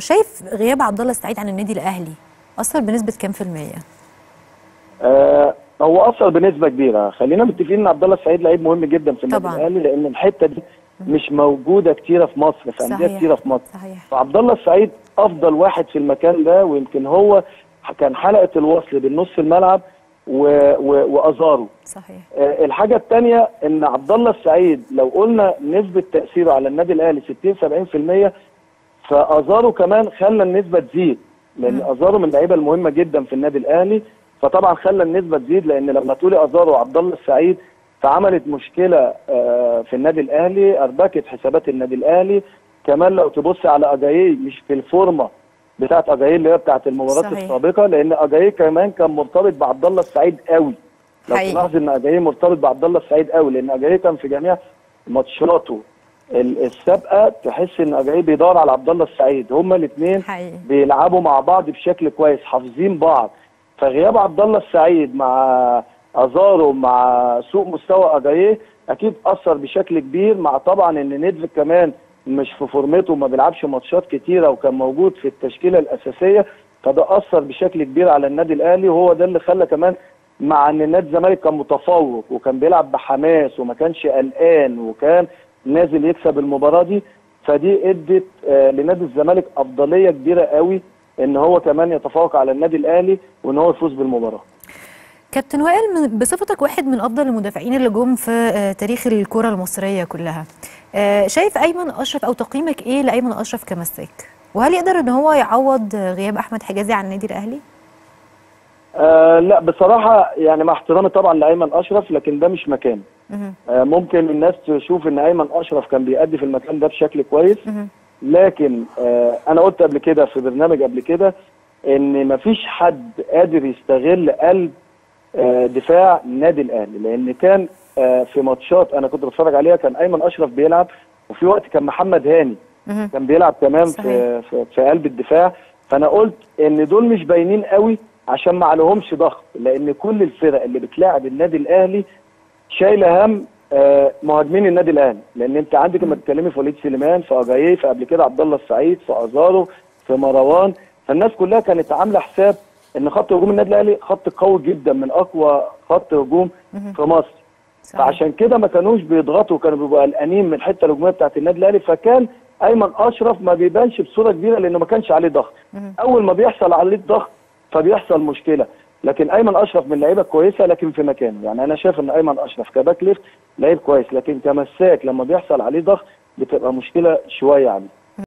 شايف غياب عبد الله السعيد عن النادي الاهلي اثر بنسبه كام في الميه آه هو اثر بنسبه كبيره خلينا متفقين ان عبد الله السعيد لعيب مهم جدا في النادي طبعاً. الاهلي لان الحته دي مش موجوده كتيره في مصر في انديه صحيح. كتيره في مصر صحيح فعبد الله السعيد افضل واحد في المكان ده ويمكن هو كان حلقه الوصل بين نص الملعب و... و... وازارو صحيح آه، الحاجه الثانيه ان عبد الله السعيد لو قلنا نسبه تاثيره على النادي الاهلي 60 70% فازارو كمان خلى النسبه تزيد لان ازارو من اللعيبه المهمه جدا في النادي الاهلي فطبعا خلى النسبه تزيد لان لما تقولي ازارو وعبد الله السعيد فعملت مشكله آه، في النادي الاهلي اربكت حسابات النادي الاهلي كمان لو تبص على اجاييه مش في الفورمه بتاعت اجاييه اللي هي بتاعت المباراه صحيح. السابقه لان اجاييه كمان كان مرتبط بعبد الله السعيد قوي لو حقيقي. تلاحظ ان اجاييه مرتبط بعبد الله السعيد قوي لان اجاييه كان في جميع ماتشاته ال- السابقه تحس ان اجاييه بيدور على عبد الله السعيد هما الاثنين حقيقي بيلعبوا مع بعض بشكل كويس حافظين بعض فغياب عبد الله السعيد مع ازارو مع سوء مستوى اجاييه اكيد اثر بشكل كبير مع طبعا ان ندفد كمان مش في فورمته وما بيلعبش ماتشات كتيره وكان موجود في التشكيله الاساسيه فده اثر بشكل كبير على النادي الاهلي وهو ده اللي خلى كمان مع ان نادي الزمالك كان متفوق وكان بيلعب بحماس وما كانش قلقان وكان نازل يكسب المباراه دي فدي ادت آه، لنادي الزمالك افضليه كبيره قوي ان هو كمان يتفوق على النادي الاهلي وان هو يفوز بالمباراه كابتن وائل من- بصفتك واحد من افضل المدافعين اللي جم في آه، تاريخ الكره المصريه كلها آه، شايف ايمن اشرف او تقييمك ايه لايمن اشرف كمساك وهل يقدر ان هو يعوض آه، غياب احمد حجازي عن النادي الاهلي آه لا بصراحه يعني مع احترامي طبعا لايمن اشرف لكن ده مش مكانه مهم. آه ممكن الناس تشوف ان ايمن اشرف كان بيأدي في المكان ده بشكل كويس مهم. لكن آه انا قلت قبل كده في برنامج قبل كده ان مفيش حد قادر يستغل قلب آه دفاع النادي الاهلي لان كان آه في ماتشات انا كنت بتفرج عليها كان ايمن اشرف بيلعب وفي وقت كان محمد هاني مهم. كان بيلعب كمان صحيح. في, في في قلب الدفاع فانا قلت ان دول مش باينين قوي عشان ما عليهمش ضغط لان كل الفرق اللي بتلاعب النادي الاهلي شايله هم آه، مهاجمين النادي الاهلي لان انت عندك لما تتكلمي في وليد سليمان في اجاييه في قبل كده عبد الله السعيد في ازارو في مروان فالناس كلها كانت عامله حساب ان خط هجوم النادي الاهلي خط قوي جدا من اقوى خط هجوم في مصر صحيح. فعشان كده ما كانوش بيضغطوا كانوا بيبقوا قلقانين من الحته الهجوميه بتاعت النادي الاهلي فكان ايمن اشرف ما بيبانش بصوره كبيره لانه ما كانش عليه ضغط مهم. اول ما بيحصل عليه الضغط فبيحصل مشكله لكن ايمن اشرف من اللعيبه كويسه لكن في مكانه يعني انا شايف ان ايمن اشرف كباك ليفت لعيب كويس لكن كمساك لما بيحصل عليه ضغط بتبقى مشكله شويه عليه